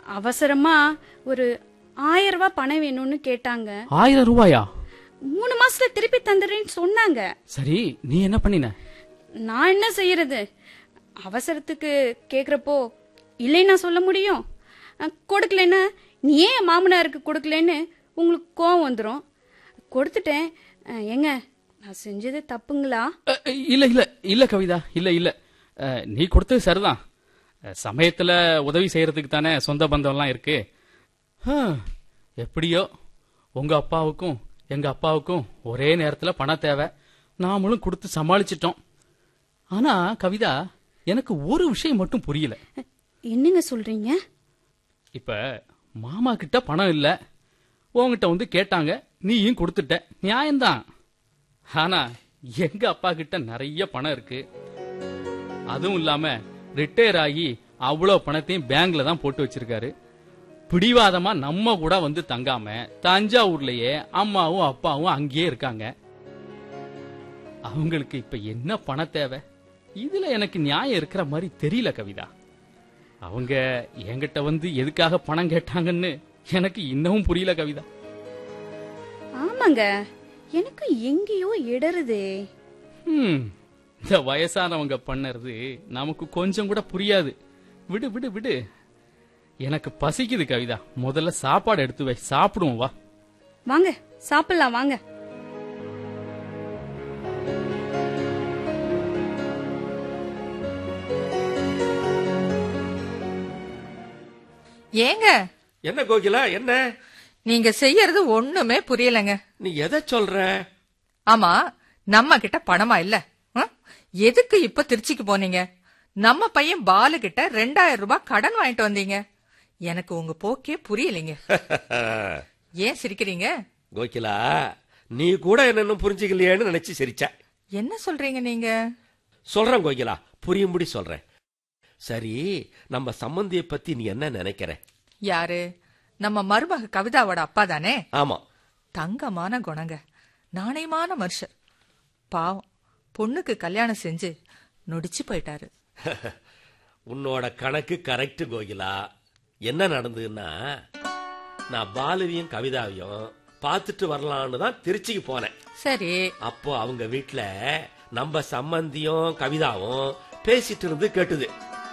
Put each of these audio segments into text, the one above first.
அவசரமா ஒரு ஆயிரம் ரூபாய் பணம் வேணும்னு கேட்டாங்க ஆயிரம் ரூபாயா மூணு மாசத்துல திருப்பி தந்துடுறேன்னு சொன்னாங்க சரி நீ என்ன பண்ணின நான் என்ன செய்யறது அவசரத்துக்கு கேக்குறப்போ இல்லைன்னா சொல்ல முடியும் அஹ், கொடுக்கலைன்னா நீ ஏன் என் மாமனாருக்கு கொடுக்கலன்னு உங்களுக்கு கோவம் வந்துடும் கொடுத்துட்டேன் அஹ், ஏங்க நான் செஞ்சது தப்புங்களா அ, இல்ல இல்ல இல்ல கவிதா இல்ல இல்ல அ, நீ கொடுத்தது சரிதான் அ, சமயத்துல உதவி செய்யறதுக்கு தானே சொந்த பந்தம்லாம் இருக்கு ஹம், எப்படியோ உங்க அப்பாவுக்கும் எங்க அப்பாவுக்கும் ஒரே நேரத்துல பணம் தேவை நாமளும் கொடுத்து சமாளிச்சிட்டோம் ஆனா கவிதா எனக்கு ஒரு விஷயம் மட்டும் புரியல என்னங்க சொல்றீங்க இப்ப மாமா கிட்ட பணம் இல்ல உன்கிட்ட வந்து கேட்டாங்க நீயும் கொடுத்துட்ட நியாயம்தான் ஆனா எங்க அப்பா கிட்ட நிறைய பணம் இருக்கு அதுவும் இல்லாம ரிட்டையர் ஆகி அவ்வளவு பணத்தையும் பேங்க்ல தான் போட்டு வச்சிருக்காரு பிடிவாதமா நம்ம கூட வந்து தங்காம தஞ்சாவூர்லயே அம்மாவும் அப்பாவும் அங்கேயே இருக்காங்க அவங்களுக்கு இப்ப என்ன பண தேவை இதுல எனக்கு நியாயம் இருக்கிற மாதிரி தெரியல கவிதா அவங்க என்கிட்ட வந்து எதுக்காக பணம் கேட்டாங்கன்னு எனக்கு இன்னமும் புரியல கவிதா ஆமாங்க எனக்கு எங்கேயோ இடருதே ஹம், இந்த வயசானவங்க பண்ணறது நமக்கு கொஞ்சம் கூட புரியாது விடு விடு விடு எனக்கு பசிக்குது கவிதா முதல்ல சாப்பாடு எடுத்து வை சாப்பிடுவோம் வா வாங்க சாப்பிடலாம் வாங்க ஏங்க என்ன கோகிலா என்ன நீங்க செய்யறது ஒண்ணுமே புரியலங்க நீ எதை சொல்ற ஆமா நம்ம கிட்ட பணமா இல்ல ம்? எதுக்கு இப்ப திருச்சிக்கு போனீங்க நம்ம பையன் பாலு கிட்ட ரெண்டாயிரம் ரூபாய் கடன் வாங்கிட்டு வந்தீங்க எனக்கு உங்க போக்கே புரியலைங்க ஏன் சிரிக்கிறீங்க கோகிலா நீ கூட என்னன்னு புரிஞ்சுக்கலையேன்னு நினைச்சு சிரிச்ச என்ன சொல்றீங்க நீங்க சொல்றேன் கோகிலா புரியும்படி சொல்றேன் சரி நம்ம சம்பந்திய பத்தி நீ என்ன நினைக்கிற யாரு நம்ம மருமக கவிதாவோட அப்பா தானே ஆமா தங்கமான குணங்க நாணயமான மனுஷர் பாவம் பொண்ணுக்கு கல்யாணம் செஞ்சு நொடிச்சு போயிட்டாரு உன்னோட கணக்கு கரெக்ட் கோகிலா என்ன நடந்ததுன்னா நான் பாலுவையும் கவிதாவையும் பார்த்துட்டு வரலான்னு தான் திருச்சிக்கு போனேன் சரி அப்போ அவங்க வீட்ல நம்ம சம்பந்தியும் கவிதாவும் பேசிட்டு இருந்து கேட்டுது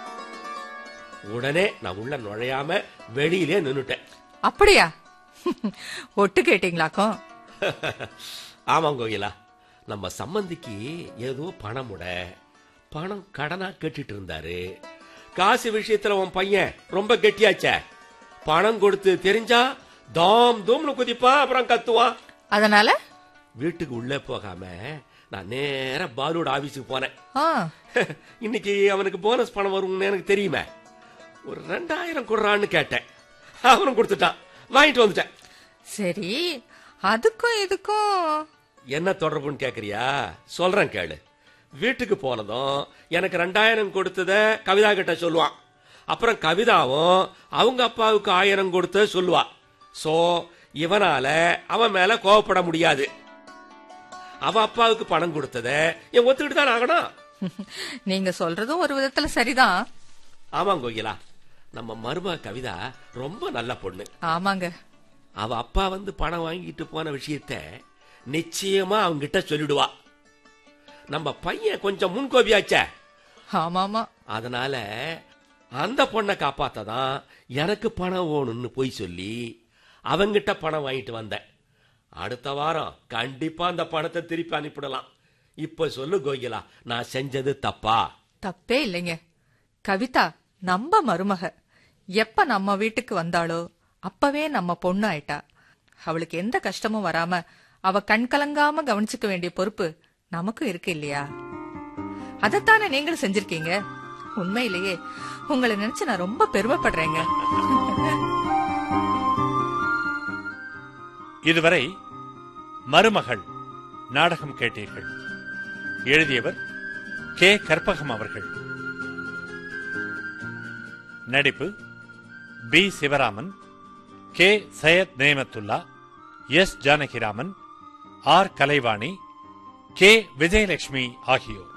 உடனே நான் உள்ள நுழையாம வெளியிலே நின்னுட்டேன் அப்படியா ஒட்டு கேட்டீங்களாக்கும் ஆமாம் கோகிலா நம்ம சம்பந்திக்கு ஏதோ பணம் உட பணம் கடனா கேட்டுட்டு இருந்தாரு காசு விஷயத்துல உன் பையன் ரொம்ப கெட்டியாச்சே பணம் கொடுத்து தெரிஞ்சா தாம் தூம்னு குதிப்பான் அப்புறம் கத்துவான் அதனால வீட்டுக்கு உள்ளே போகாம நான் நேரா பாலுவோட ஆபீஸுக்கு போனேன் ஆ இன்னைக்கு அவனுக்கு போனஸ் பணம் வரும்னு எனக்கு தெரியுமே ஒரு ரெண்டாயிரம் கொடுறான்னு கேட்டேன் அவனும் கொடுத்துட்டான் வாங்கிட்டு வந்துட்டேன் சரி அதுக்கும் இதுக்கும் என்ன தொடர்புன்னு கேக்குறியா சொல்றேன் கேளு வீட்டுக்கு போனதும் எனக்கு ரெண்டாயிரம் கொடுத்தத கவிதா கிட்ட சொல்லுவான் அப்புறம் கவிதாவும் அவங்க அப்பாவுக்கு ஆயிரம் கொடுத்த சொல்லுவா சோ இவனால அவன் மேல கோவப்பட முடியாது அவ அப்பாவுக்கு பணம் கொடுத்தத என் ஒத்துக்கிட்டு தான் ஆகணும் நீங்க சொல்றதும் ஒரு விதத்துல சரிதான் ஆமாம் கோகிலா நம்ம மருமக கவிதா ரொம்ப நல்ல பொண்ணு ஆமாங்க அவ அப்பா வந்து பணம் வாங்கிட்டு போன விஷயத்த நிச்சயமா அவங்கிட்ட சொல்லிடுவா நம்ம பையன் கொஞ்சம் முன்கோபியாச்சே ஆமாமா அதனால அந்த பொண்ணை காப்பாத்ததான் எனக்கு பணம் வேணும்னு போய் சொல்லி அவங்கிட்ட பணம் வாங்கிட்டு வந்தேன் அடுத்த வாரம் கண்டிப்பா அந்த பணத்தை திருப்பி அனுப்பிடலாம் இப்ப சொல்லு கோகிலா நான் செஞ்சது தப்பா தப்பே இல்லைங்க கவிதா நம்ம மருமக எப்ப நம்ம வீட்டுக்கு வந்தாளோ அப்பவே நம்ம பொண்ணு ஆயிட்டா அவளுக்கு எந்த கஷ்டமும் வராம அவ கண் கலங்காம கவனிச்சுக்க வேண்டிய பொறுப்பு நமக்கும் இருக்கு இல்லையா அதைத்தானே நீங்களும் செஞ்சிருக்கீங்க உண்மையிலேயே உங்களை நினைச்சு நான் ரொம்ப பெருமைப்படுறேங்க இதுவரை மருமகள் நாடகம் கேட்டீர்கள் எழுதியவர் கே கற்பகம் அவர்கள் நடிப்பு P Sivaraman K Syed Nematullah S Janakiraman R Kalaivani K Vijayalakshmi ஆகியோர்